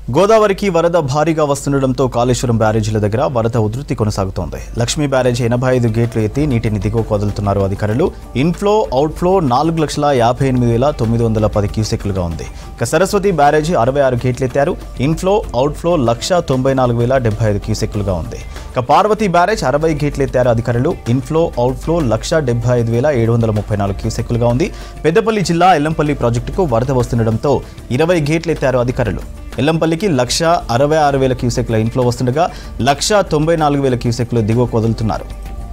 గోదావరికి వరద భారీగా వస్తుండటంతో కాళేశ్వరం బ్యారేజీల దగ్గర వరద ఉధృతి కొనసాగుతోంది లక్ష్మీ బ్యారేజీ ఎనభై ఐదు గేట్లు ఎత్తి నీటిని దిగువకు వదులుతున్నారు అధికారులు ఇన్ఫ్లో అవుట్ఫ్లో నాలుగు లక్షల యాభై ఎనిమిది వేల తొమ్మిది వందల పది క్యూసెక్లుగా ఉంది ఇక సరస్వతి బ్యారేజీ అరవై ఆరు గేట్లు ఎత్తారు ఇన్ఫ్లో అవుట్ఫ్లో లక్ష తొంభై నాలుగు వేల డెబ్బై ఐదు క్యూసెక్లుగా ఉంది ఇక పార్వతి బ్యారేజ్ అరవై గేట్లు ఎత్తారు అధికారులు ఇన్ఫ్లో అవుట్ఫ్లో లక్ష డెబ్బై ఐదు వేల ఏడు వందల ముప్పై నాలుగు క్యూసెక్లుగా ఉంది పెద్దపల్లి జిల్లా ఎల్లంపల్లి ప్రాజెక్టుకు వరద వస్తుండటంతో ఇరవై గేట్లు ఎత్తారు అధికారులు ఎల్లంపల్లికి లక్ష అరవై ఆరు వేల క్యూసెక్ల ఇన్ఫ్లో వస్తుండగా లక్ష తొంభై నాలుగు వేల క్యూసెక్లు దిగువకు వదులుతున్నారు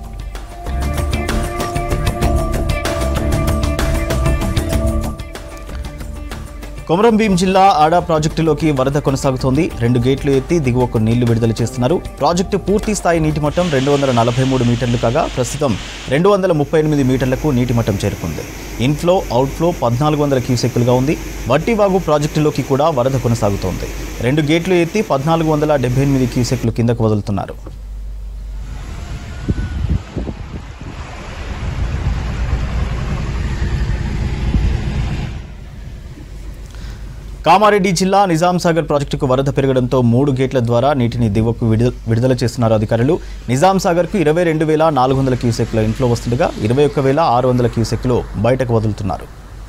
కొమరంభీం జిల్లా ఆడా ప్రాజెక్టులోకి వరద కొనసాగుతోంది రెండు గేట్లు ఎత్తి దిగువకు నీళ్లు విడుదల చేస్తున్నారు ప్రాజెక్టు పూర్తి స్థాయి నీటి మట్టం రెండు వందల నలభై మూడు మీటర్లు కాగా ప్రస్తుతం రెండు వందల ముప్పై ఎనిమిది మీటర్లకు నీటి మట్టం చేరుకుంది ఇన్ఫ్లో అవుట్ఫ్లో పద్నాలుగు వందల క్యూసెక్కులుగా ఉంది వట్టివాగు ప్రాజెక్టులోకి కూడా వరద కొనసాగుతోంది రెండు గేట్లు ఎత్తి పద్నాలుగు వందల డెబ్బై ఎనిమిది క్యూసెక్లు కిందకు వదులుతున్నారు కామారెడ్డి జిల్లా నిజాం సాగర్ ప్రాజెక్టుకు వరద పెరగడంతో మూడు గేట్ల ద్వారా నీటిని దిగువకు విడుదల విడుదల చేస్తున్నారు అధికారులు నిజాం సాగర్కు ఇరవై రెండు వేల నాలుగు వందల క్యూసెక్ల ఇన్ఫ్లో వస్తుండగా ఇరవై ఒక్క వేల ఆరు వందల క్యూసెక్లు బయటకు వదులుతున్నారు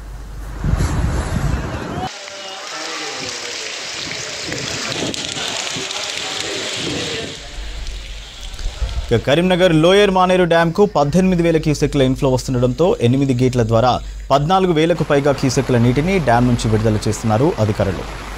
ఇక కరీంనగర్ లోయర్ మానేరు డ్యాంకు పద్దెనిమిది వేల క్యూసెక్ల ఇన్ఫ్లో వస్తుండటంతో ఎనిమిది గేట్ల ద్వారా పద్నాలుగు వేలకు పైగా క్యూసెక్ల నీటిని డ్యాం నుంచి విడుదల చేస్తున్నారు అధికారులు